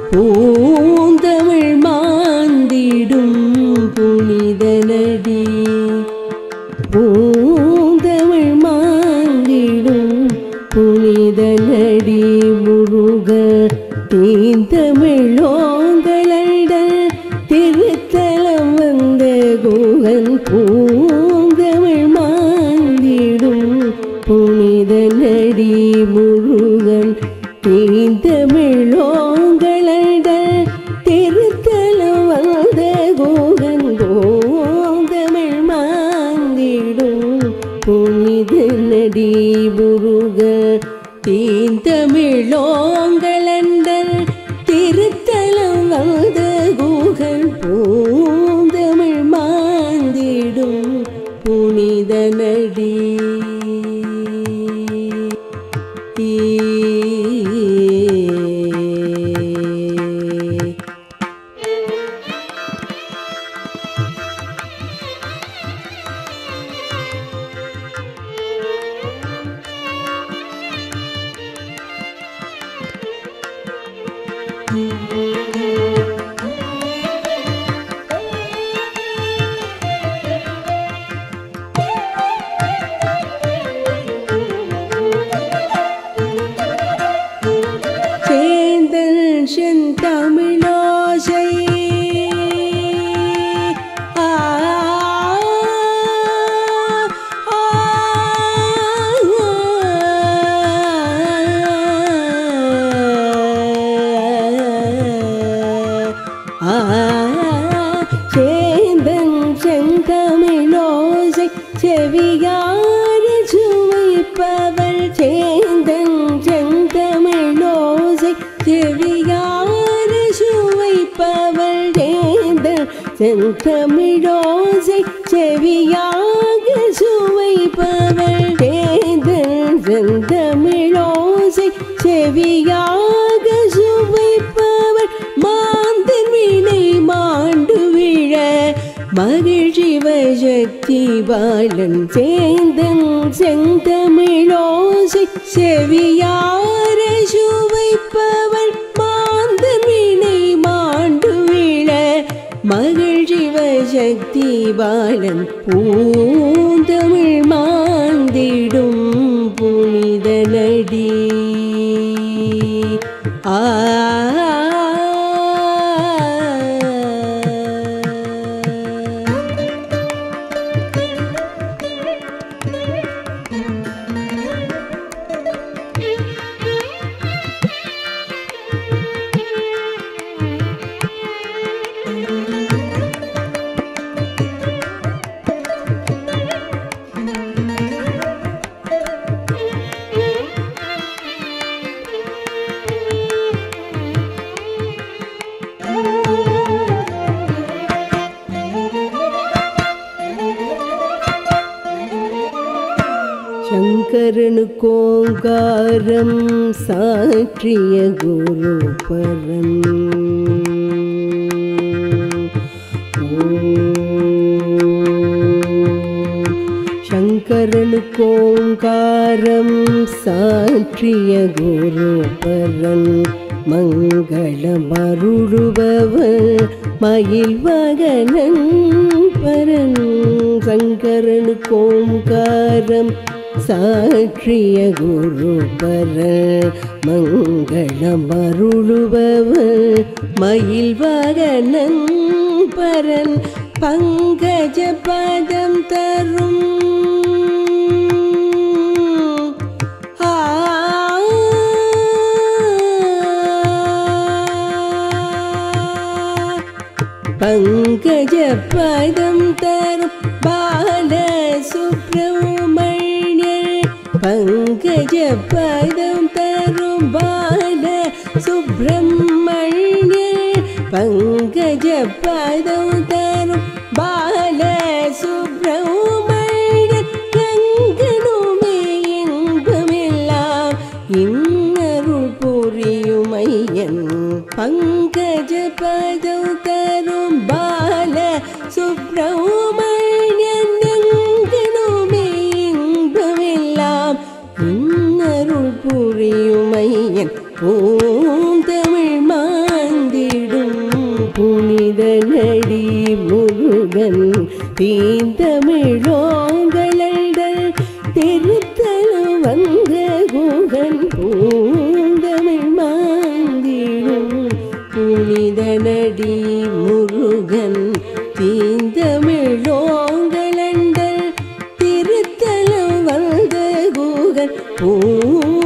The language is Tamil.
பூந்தமிழ் மாந்திடும் புனித நடி பூந்தமிழ் மாந்திடும் புனித நடி முருக தீந்தமிழோங்களட திருத்தலம் வந்த குகன் பூந்தமிழ் மாந்திடும் புனித நடி முருகன் தீந்தமிழோங்களட திருத்தலம் வந்த குகன் கோந்தமிழ் மாந்திடும் புனித நடி முருக தீந்தமிழோங்களண்டல் திருத்தலம் வந்த குகன் பூந்தமிழ் மாந்திடும் புனித நடி சேந்தன் செந்தமிழோசை ஆ, ஆ, ஆ, சேந்தன் செந்தமிழோசை செவியார சுவைப்பவள் சேந்தன் செந்தமிழோசை செவியார சுவைப்பவள் சேந்தன் செந்தமிழோசை செவியாக சுவைப்பவள் சேந்தன் செந்தமிழோசை செவியாக சுவைப்பவள் மாந்தன் வினை மாண்டு விழ மகிழ்ச்சிவ சக்தி பாலன் சேந்தன் செந்தமிழோசை செவியார சுவைப்பவள் மாந்தன் வினை மாண்டு விழ மகிழ்ச்சிவ சக்தி பாலன் பூந்தமிழ் மாந்திடும் புனித நடி ஆ சங்கரனு கோங்காரம் சாற்றிய குரு பரன் சங்கரனு கோங்காரம் சாற்றிய குரு பரன் மங்களம் அருளுபவர் மயில் வகனன் பரன் சங்கரனு கோங்காரம் சாற்றிய குரு பர மங்களம் அருளுபவர் மயில் வகனன் பரன் பங்கஜ பதம் தரும் ஆ பங்கஜ பதம் தரும் பால சுப்பிரமணிய பங்கஜ பதம் தரும் பால சுப்பிரமணிய பங்கஜ பதம் தரும் பால சுப்பிரமணிய எங்கனுமே இன்பமெல்லாம் இன்னருள் புரியும் ஐயன் பங்கஜ பதம் தரும் பால சுப்பிரமணியன் எங்கனுமே இன்பமெல்லாம் இன்னருள் புரியும் ஐயன் பூந்தமிழ் மான் புனித நடி முருகன் தீந்தமிழோங்களடல் திருத்தலம் வந்த குகன் பூந்தமிழ் மாந்திடும் புனித நடி முருகன் தீந்தமிழோங்களண்டல் திருத்தலம் வந்த குகன் பூ